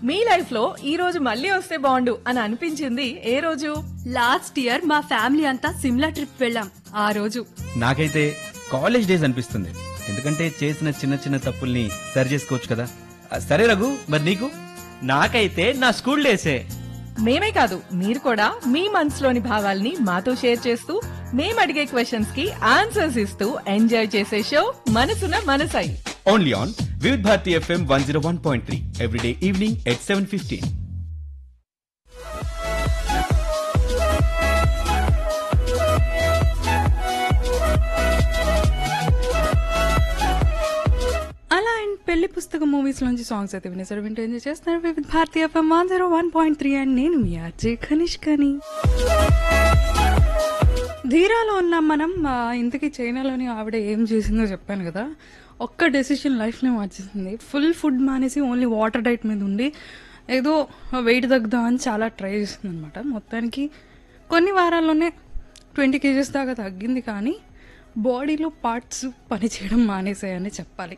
మీ life లో ఈ రోజు మళ్ళీ వస్తే బాగుండు అని అనిపించింది ఏ రోజు లాస్ట్ ఇయర్ మా ఫ్యామిలీ అంతా సిమ్లా ట్రిప్ వెళ్ళాం ఆ రోజు నాకైతే కాలేజ్ డేస్ అనిపిస్తుంది ఎందుకంటే చేసిన చిన్న చిన్న తప్పుల్ని సరి చేసుకోవచ్చు కదా ఆ, సరే రఘు మరి నీకు నాకైతే నా స్కూల్ డేసే మేమే కాదు మీరు కూడా మీ మనసులోని భావాల్ని మాతో షేర్ చేస్తూ మేము అడిగే క్వశ్చన్స్ కి ఆన్సర్స్ ఇస్తూ ఎంజాయ్ చేసే show Manasuna Manasai only on Vividh Bharati FM one zero one point three everyday evening at seven fifteen అలా అండ్ పెళ్లి పుస్తకం మూవీస్ లోంచి సాంగ్స్ అయితే వినేసారు వింటూ ఎంజాయ్ చేస్తున్నారు విత్ భారతీయ FM one zero one point three and నేను మీ ఆర్జే కనిష్కని ధీరాలో ఉన్నాం మనం ఆ, ఇంతకీ చైనాలోని ఆవిడ ఏం చేసిందో చెప్పాను కదా ఒక్క డెసిషన్ లైఫ్నే మార్చేసింది ఫుల్ ఫుడ్ మానేసి ఓన్లీ వాటర్ డైట్ మీద ఉండి ఏదో వెయిట్ తగ్గుదాం అని చాలా ట్రై చేసింది అనమాట మొత్తానికి కొన్ని వారాల్లోనే ట్వంటీ కేజెస్ దాకా తగ్గింది కానీ బాడీలో పార్ట్స్ పనిచేయడం మానేసాయని చెప్పాలి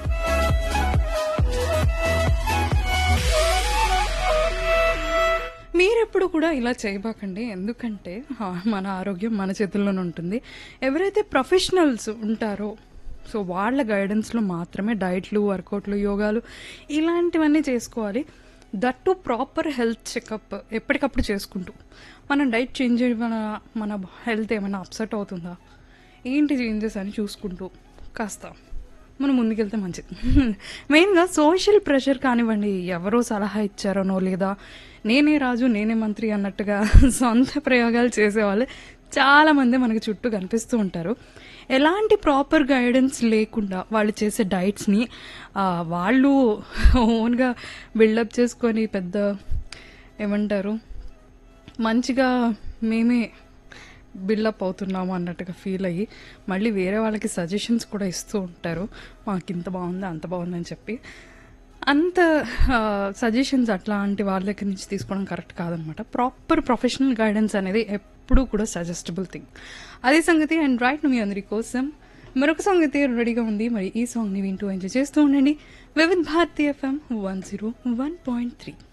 మీరెప్పుడు కూడా ఇలా చేయబాకండి ఎందుకంటే ఆ, మన ఆరోగ్యం మన చేతుల్లోనే ఉంటుంది ఎవరైతే ప్రొఫెషనల్స్ ఉంటారో సో వాళ్ళ గైడెన్స్లో మాత్రమే డైట్లు వర్కౌట్లు యోగాలు ఇలాంటివన్నీ చేసుకోవాలి that to proper health checkup ఎప్పటికప్పుడు చేసుకుంటూ మనం డైట్ చేంజ్ మన మన హెల్త్ ఏమైనా అప్సెట్ అవుతుందా ఏంటి చేంజెస్ అని చూసుకుంటూ కాస్త మనం ముందుకెళ్తే మంచిది మెయిన్గా సోషల్ ప్రెషర్ కానివ్వండి ఎవరో సలహా ఇచ్చారనో లేదా నేనే రాజు నేనే మంత్రి అన్నట్టుగా సొంత ప్రయోగాలు చేసేవాళ్ళు చాలామంది మనకి చుట్టూ కనిపిస్తూ ఉంటారు ఎలాంటి ప్రాపర్ గైడెన్స్ లేకుండా వాళ్ళు చేసే డైట్స్ని ఆ, వాళ్ళు ఓన్గా బిల్డప్ చేసుకొని పెద్ద ఏమంటారు మంచిగా మేమే బిల్డప్ అవుతున్నాము అన్నట్టుగా ఫీల్ అయ్యి మళ్ళీ వేరే వాళ్ళకి సజెషన్స్ కూడా ఇస్తూ ఉంటారు మాకు ఇంత బాగుంది అంత బాగుందని చెప్పి అంత సజెషన్స్ అట్లాంటి వాళ్ళ దగ్గర నుంచి తీసుకోవడం కరెక్ట్ కాదనమాట ప్రాపర్ ప్రొఫెషనల్ గైడెన్స్ అనేది ఎప్పుడూ కూడా సజెస్టబుల్ థింగ్ అదే సంగతి అండ్ రైట్ మీ అందరి కోసం మరొక సాంగ్ అయితే రెడీగా ఉంది మరి ఈ సాంగ్ని వింటూ ఎంజాయ్ చేస్తూ ఉండండి Vividh Bharati FM one zero one point three